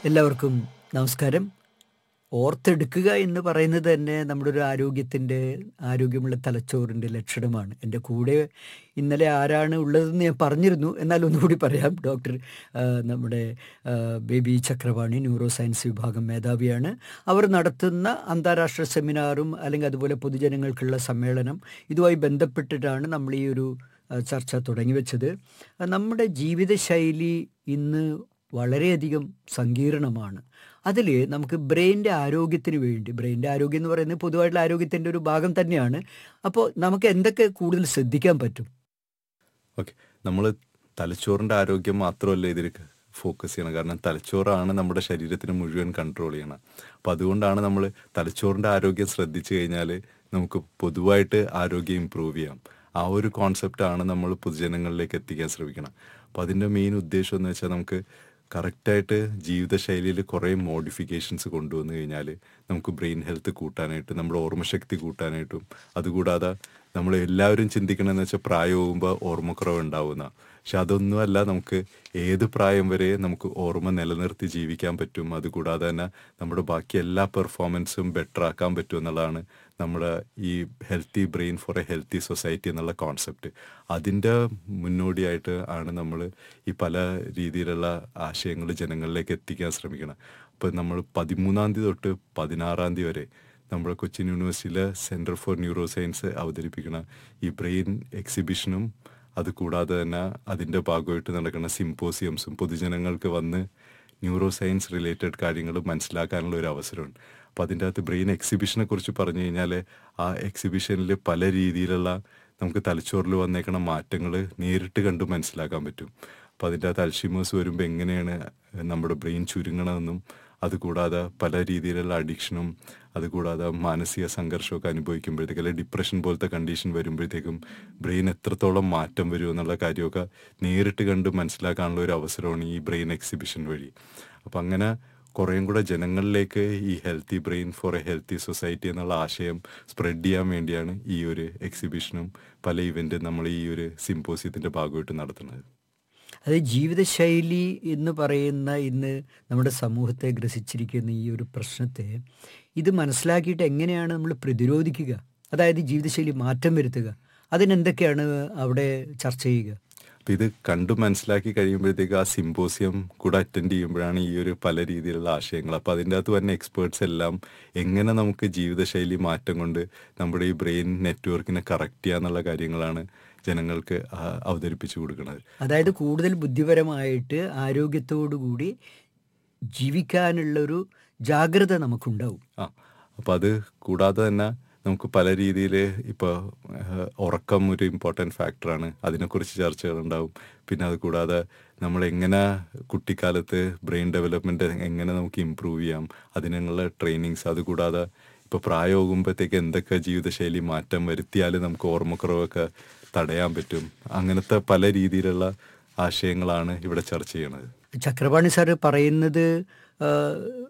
എല്ലാവർക്കും നമസ്കാരം ഓർത്തെടുക്കുക എന്ന് പറയുന്നത് തന്നെ നമ്മുടെ ഒരു ആരോഗ്യത്തിൻ്റെ ആരോഗ്യമുള്ള തലച്ചോറിൻ്റെ ലക്ഷണമാണ് എൻ്റെ കൂടെ ഇന്നലെ ആരാണ് ഉള്ളതെന്ന് ഞാൻ പറഞ്ഞിരുന്നു എന്നാൽ ഒന്നുകൂടി പറയാം ഡോക്ടർ ആ, നമ്മുടെ ആ, ബേബി ചക്രവാണി ന്യൂറോ സയൻസ് വിഭാഗം മേധാവിയാണ് അവർ നടത്തുന്ന അന്താരാഷ്ട്ര സെമിനാറും അല്ലെങ്കിൽ അതുപോലെ പൊതുജനങ്ങൾക്കുള്ള സമ്മേളനം ഇതുമായി ബന്ധപ്പെട്ടിട്ടാണ് നമ്മൾ ഈ ഒരു ആ, ചർച്ച തുടങ്ങി വെച്ചത് ആ, നമ്മുടെ ജീവിതശൈലി ഇന്ന് വളരെയധികം സങ്കീർണമാണ് അതിൽ നമുക്ക് ബ്രെയിൻ്റെ ആരോഗ്യത്തിന് വേണ്ടി ബ്രെയിൻ്റെ ആരോഗ്യം എന്ന് പറയുന്നത് പൊതുവായിട്ടുള്ള ആരോഗ്യത്തിൻ്റെ ഒരു ഭാഗം തന്നെയാണ് അപ്പോൾ നമുക്ക് എന്തൊക്കെ കൂടുതൽ ശ്രദ്ധിക്കാൻ പറ്റും ഓക്കെ നമ്മൾ തലച്ചോറിൻ്റെ ആരോഗ്യം മാത്രമല്ല ഇതിൽ ഫോക്കസ് ചെയ്യണം കാരണം തലച്ചോറാണ് നമ്മുടെ ശരീരത്തിന് മുഴുവൻ കൺട്രോൾ ചെയ്യണം അപ്പം അതുകൊണ്ടാണ് നമ്മൾ തലച്ചോറിൻ്റെ ആരോഗ്യം ശ്രദ്ധിച്ചു കഴിഞ്ഞാൽ നമുക്ക് പൊതുവായിട്ട് ആരോഗ്യം ഇമ്പ്രൂവ് ചെയ്യാം ആ ഒരു കോൺസെപ്റ്റാണ് നമ്മൾ പൊതുജനങ്ങളിലേക്ക് എത്തിക്കാൻ ശ്രമിക്കണം അപ്പം അതിൻ്റെ മെയിൻ ഉദ്ദേശം എന്ന് വെച്ചാൽ നമുക്ക് കറക്റ്റായിട്ട് ജീവിതശൈലിയിൽ കുറേ മോഡിഫിക്കേഷൻസ് കൊണ്ടുവന്നു കഴിഞ്ഞാൽ നമുക്ക് ബ്രെയിൻ ഹെൽത്ത് കൂട്ടാനായിട്ട് നമ്മുടെ ഓർമ്മശക്തി കൂട്ടാനായിട്ടും അതുകൂടാതെ നമ്മൾ എല്ലാവരും ചിന്തിക്കണമെന്ന് വെച്ചാൽ പ്രായമാകുമ്പോൾ ഓർമ്മക്കുറവ് ഉണ്ടാവുന്ന പക്ഷെ അതൊന്നുമല്ല നമുക്ക് ഏത് പ്രായം വരെ നമുക്ക് ഓർമ്മ നിലനിർത്തി ജീവിക്കാൻ പറ്റും അതുകൂടാതെ തന്നെ നമ്മുടെ ബാക്കി എല്ലാ പെർഫോമൻസും ബെറ്റർ ആക്കാൻ പറ്റും എന്നുള്ളതാണ് നമ്മുടെ ഈ healthy brain for a healthy society എന്നുള്ള കോൺസെപ്റ്റ് അതിൻ്റെ മുന്നോടിയായിട്ട് ആണ് നമ്മൾ ഈ പല രീതിയിലുള്ള ആശയങ്ങൾ ജനങ്ങളിലേക്ക് എത്തിക്കാൻ ശ്രമിക്കണം അപ്പോൾ നമ്മൾ പതിമൂന്നാം തീയതി തൊട്ട് പതിനാറാം തീയതി വരെ നമ്മുടെ കൊച്ചിൻ യൂണിവേഴ്സിറ്റിയിലെ സെൻറ്റർ ഫോർ ന്യൂറോ സയൻസ് അവതരിപ്പിക്കുന്ന ഈ ബ്രെയിൻ എക്സിബിഷനും അതുകൂടാതെ തന്നെ അതിൻ്റെ ഭാഗമായിട്ട് നടക്കുന്ന സിംപോസിയംസും പൊതുജനങ്ങൾക്ക് വന്ന് ന്യൂറോ സയൻസ് റിലേറ്റഡ് കാര്യങ്ങൾ മനസ്സിലാക്കാനുള്ള ഒരു അവസരമുണ്ട് അപ്പോൾ അതിൻ്റെ അകത്ത് ബ്രെയിൻ എക്സിബിഷനെ കുറിച്ച് പറഞ്ഞു കഴിഞ്ഞാൽ ആ എക്സിബിഷനിൽ പല രീതിയിലുള്ള നമുക്ക് തലച്ചോറിൽ വന്നേക്കണ മാറ്റങ്ങൾ നേരിട്ട് കണ്ട് മനസ്സിലാക്കാൻ പറ്റും അപ്പോൾ അതിൻ്റെ അകത്ത് അൽഷിമേഴ്സ് വരുമ്പോൾ എങ്ങനെയാണ് നമ്മുടെ ബ്രെയിൻ ചുരുങ്ങണമെന്നും അതുകൂടാതെ പല രീതിയിലുള്ള അഡിക്ഷനും അതുകൂടാതെ മാനസിക സംഘർഷമൊക്കെ അനുഭവിക്കുമ്പോഴത്തേക്ക് അല്ലെങ്കിൽ ഡിപ്രഷൻ പോലത്തെ കണ്ടീഷൻ വരുമ്പോഴത്തേക്കും ബ്രെയിൻ എത്രത്തോളം മാറ്റം വരും എന്നുള്ള കാര്യമൊക്കെ നേരിട്ട് കണ്ട് മനസ്സിലാക്കാനുള്ള ഒരു അവസരമാണ് ഈ ബ്രെയിൻ എക്സിബിഷൻ വഴി അപ്പം അങ്ങനെ കുറേയും കൂടെ ജനങ്ങളിലേക്ക് ഈ healthy brain for a healthy society എന്നുള്ള ആശയം സ്പ്രെഡ് ചെയ്യാൻ വേണ്ടിയാണ് ഈ ഒരു എക്സിബിഷനും പല ഇവൻറ്റും നമ്മൾ ഈ ഒരു സിമ്പോസിയത്തിൻ്റെ ഭാഗമായിട്ട് നടത്തുന്നത് അത് ജീവിതശൈലി എന്ന് പറയുന്ന ഇന്ന് നമ്മുടെ സമൂഹത്തെ ഗ്രസിച്ചിരിക്കുന്ന ഈ ഒരു പ്രശ്നത്തെ ഇത് മനസ്സിലാക്കിയിട്ട് എങ്ങനെയാണ് നമ്മൾ പ്രതിരോധിക്കുക അതായത് ജീവിതശൈലി മാറ്റം വരുത്തുക അതിനെന്തൊക്കെയാണ് അവിടെ ചർച്ച ചെയ്യുക അപ്പം ഇത് കണ്ടു മനസ്സിലാക്കി കഴിയുമ്പോഴത്തേക്ക് ആ സിമ്പോസിയം കൂടെ അറ്റൻഡ് ചെയ്യുമ്പോഴാണ് ഈ ഒരു പല രീതിയിലുള്ള ആശയങ്ങൾ അപ്പം അതിൻ്റെ അകത്ത് വരുന്ന എക്സ്പേർട്സ് എല്ലാം എങ്ങനെ നമുക്ക് ജീവിതശൈലി മാറ്റം കൊണ്ട് നമ്മുടെ ഈ ബ്രെയിൻ നെറ്റ്വർക്കിനെ കറക്റ്റ് ചെയ്യാന്നുള്ള കാര്യങ്ങളാണ് ജനങ്ങൾക്ക് ആ, അവതരിപ്പിച്ചു കൊടുക്കുന്നത് അതായത് കൂടുതൽ ബുദ്ധിപരമായിട്ട് ആരോഗ്യത്തോടു കൂടി ജീവിക്കാനുള്ളൊരു ജാഗ്രത നമുക്കുണ്ടാവും ആ അപ്പം അത് കൂടാതെ തന്നെ നമുക്ക് പല രീതിയിൽ ഇപ്പോൾ ഉറക്കം ഒരു ഇമ്പോർട്ടൻറ്റ് ഫാക്ടറാണ് അതിനെക്കുറിച്ച് ചർച്ചകളുണ്ടാവും പിന്നെ അത് കൂടാതെ നമ്മൾ എങ്ങനെ കുട്ടിക്കാലത്ത് ബ്രെയിൻ ഡെവലപ്മെൻറ്റ് എങ്ങനെ നമുക്ക് ഇമ്പ്രൂവ് ചെയ്യാം അതിനുള്ള ട്രെയിനിങ്സ് അത് കൂടാതെ ഇപ്പോൾ പ്രായമാകുമ്പോഴത്തേക്ക് എന്തൊക്കെ ജീവിതശൈലി മാറ്റം വരുത്തിയാൽ നമുക്ക് ഓർമ്മക്കുറവൊക്കെ തടയാൻ പറ്റും അങ്ങനത്തെ പല രീതിയിലുള്ള ആശയങ്ങളാണ് ഇവിടെ ചർച്ച ചെയ്യണത് ചക്രപാണി സാറ് പറയുന്നത് ആ,